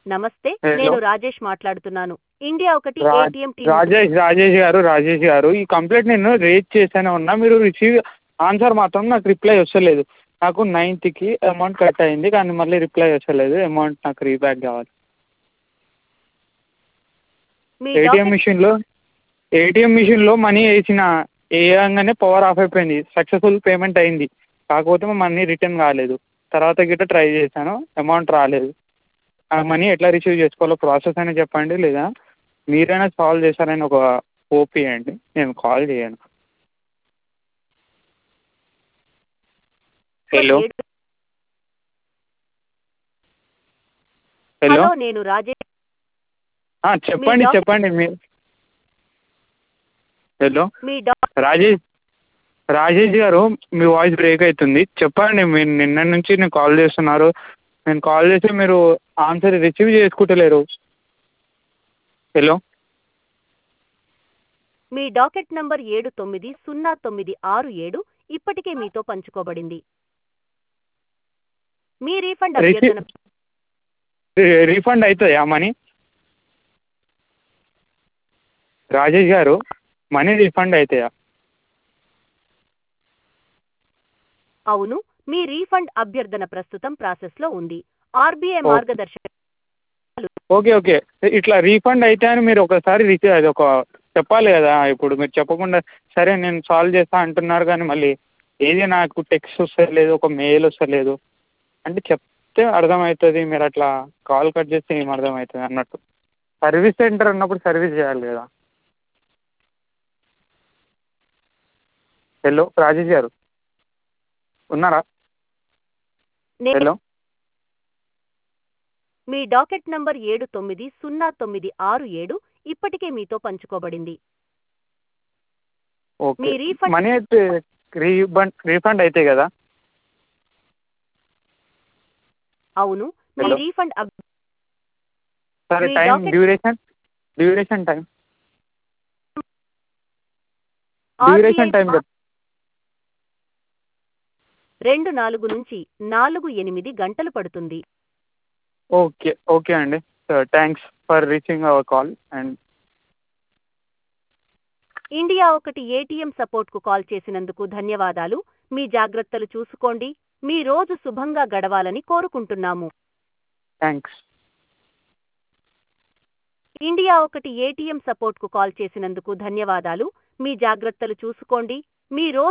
నమస్తే Hello. నేను రాజేష్ మాట్లాడుతున్నాను ఇండియా ఒకటి రా- ఏటీఎం టీం రాజేష్ రాజేష్ గారు రాజేష్ గారు ఈ కంప్లైంట్ నేను రేజ్ చేశానే ఉన్నా మీరు రిసీవ్ ఆన్సర్ మాత్రం నాకు రిప్లై వస్తలేదు నాకు నైన్త్కి అమౌంట్ కట్ అయింది కానీ మళ్ళీ రిప్లై వస్తలేదు అమౌంట్ నాకు రీబ్యాక్ కావాలి మీ ఏటీఎం డాక్యుమెంట్ మిషన్లో ఏటీఎం మిషన్లో మనీ వేసిన వేయగానే పవర్ ఆఫ్ అయిపోయింది సక్సెస్ఫుల్ పేమెంట్ అయింది కాకపోతే మా మనీ రిటర్న్ కాలేదు తర్వాత గిట్ట ట్రై చేశాను అమౌంట్ రాలేదు ఆ మనీ ఎట్లా రిసీవ్ చేసుకోవాలో ప్రాసెస్ అయినా చెప్పండి లేదా మీరైనా సాల్వ్ చేస్తారని ఒక హోప్ ఇవ్వండి నేను కాల్ చేయను హలో ఏడు- హలో హలో నేను రాజేష్ ఆ, చెప్పండి డాక్- చెప్పండి మీరు హలో మీ డా- రాజేష్ రాజేష్ గారు మీ వాయిస్ బ్రేక్ అవుతుంది చెప్పండి మీరు నిన్న నుంచి నేను కాల్ చేస్తున్నారు నేను కాల్ చేస్తే మీరు ఆన్సర్ రిసీవ్ చేసుకుంటలేరు హలో మీ డాకెట్ నంబర్ ఏడు తొమ్మిది సున్నా తొమ్మిది ఆరు ఏడు ఇప్పటికే మీతో పంచుకోబడింది మీ రీఫండ్ రిసీ- అభ్యర్థన రీఫండ్ అవుతుందా మనీ రాజేష్ గారు మనీ రీఫండ్ అవుతాయా అవును మీ రీఫండ్ అభ్యర్థన ప్రస్తుతం ప్రాసెస్లో ఉంది ఆర్బీఐ ఓ. మార్గదర్శక ఓకే ఓకే ఇట్లా రీఫండ్ అయితే అని మీరు ఒకసారి రిసీవ్ అది ఒక చెప్పాలి కదా ఇప్పుడు మీరు చెప్పకుండా సరే నేను సాల్వ్ చేస్తా అంటున్నారు కానీ మళ్ళీ ఏది నాకు టెక్స్ట్ వస్తలేదు ఒక మెయిల్ వస్తలేదు అంటే చెప్తే అర్థమవుతుంది మీరు అట్లా కాల్ కట్ చేస్తే ఏం అర్థమవుతుంది అన్నట్టు సర్వీస్ సెంటర్ అన్నప్పుడు సర్వీస్ చేయాలి కదా హలో రాజేష్ గారు ఉన్నారా నే- హలో మీ డాకెట్ నంబర్ ఏడు తొమ్మిది సున్నా తొమ్మిది ఆరు ఏడు ఇప్పటికే మీతో పంచుకోబడింది ఓకే మీ రీఫండ్- మనీ అయితే రీఫండ్ రీఫండ్ అవుతాయి కదా అవును మీ హలో. రీఫండ్ అబ్- సరే మీ time docket- duration duration time RBI duration time మా- రెండు నాలుగు నుంచి నాలుగు ఎనిమిది గంటలు పడుతుంది ఓకే ఓకే అండి thanks for reaching our call and India ఒకటి ఏటీఎం సపోర్ట్కు కాల్ చేసినందుకు ధన్యవాదాలు మీ జాగ్రత్తలు చూసుకోండి మీ రోజు శుభంగా గడవాలని కోరుకుంటున్నాము థ్యాంక్స్ ఇండియా ఒకటి ఏటీఎం సపోర్ట్కు కాల్ చేసినందుకు ధన్యవాదాలు మీ జాగ్రత్తలు చూసుకోండి మీ రోజు